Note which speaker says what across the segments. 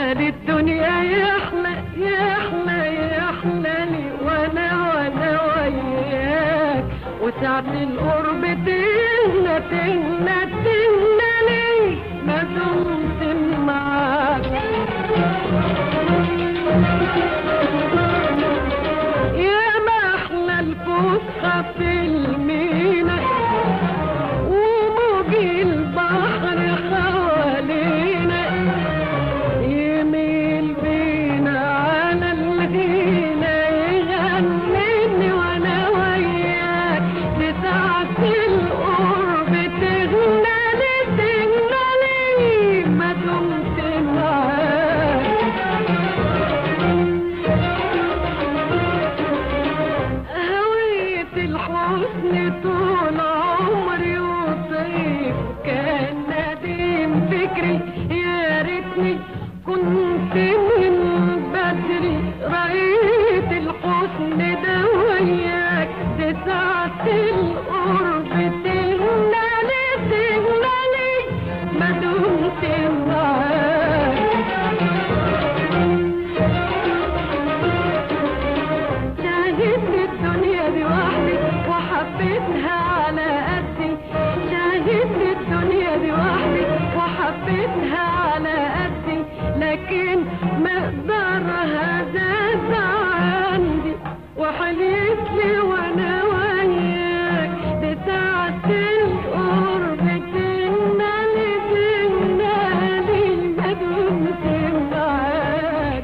Speaker 1: مال الدنيا يحلى يحلى يحلى لي وانا وانا وياك وساعة القرب تهنى تهنى تهنى لي ما دمت معاك يا ما احلى الفسحة في المينا وموج البحر حوالينا يميل بينا على الغينا يغنيني وانا وياك بساعة القرب تغنى لي تغنى لي ما دمت معاك هوية الحسن طول عمري وطيب كان نديم فكري يا ريتني كنت من بدري رأيت الحسن ده وياك بساعة القرب تهنالي تهنالي ما دمت معاك شاهدت الدنيا دي وحدي وحبيتها على قدي شاهدت الدنيا دي وحدي وحبيتها على قدي لكن مقدارها زاد عندي وحليت لي وانا وياك بساعة القرب تنالي تنالي ما دمت معاك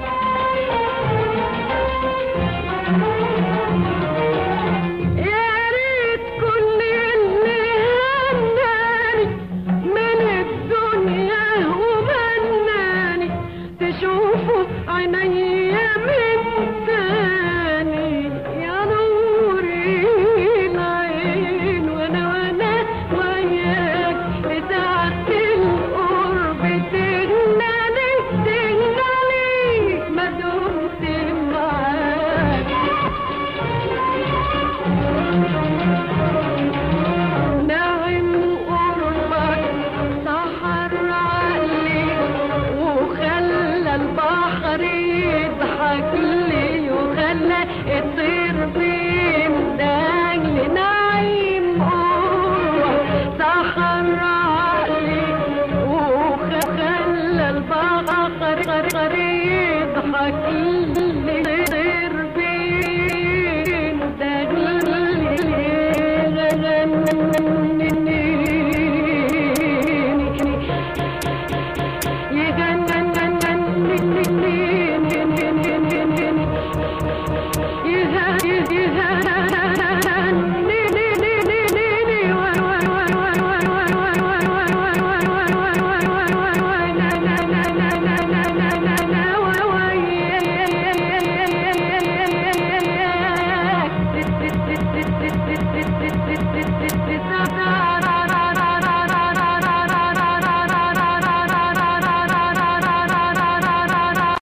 Speaker 1: يا ريت كل اللي هناني من الدنيا ومناني تشوفوا عينيا من تاني يا نوري العين وانا وانا وياك بساعة القرب تغنالي تغنالي ما دمت معاك نعم قربك سحر عقلي وخلى البحر يضحك لي وخلى الطير بيمداني نعيم قربك سحر عقلي وخلى البحر يضحك لي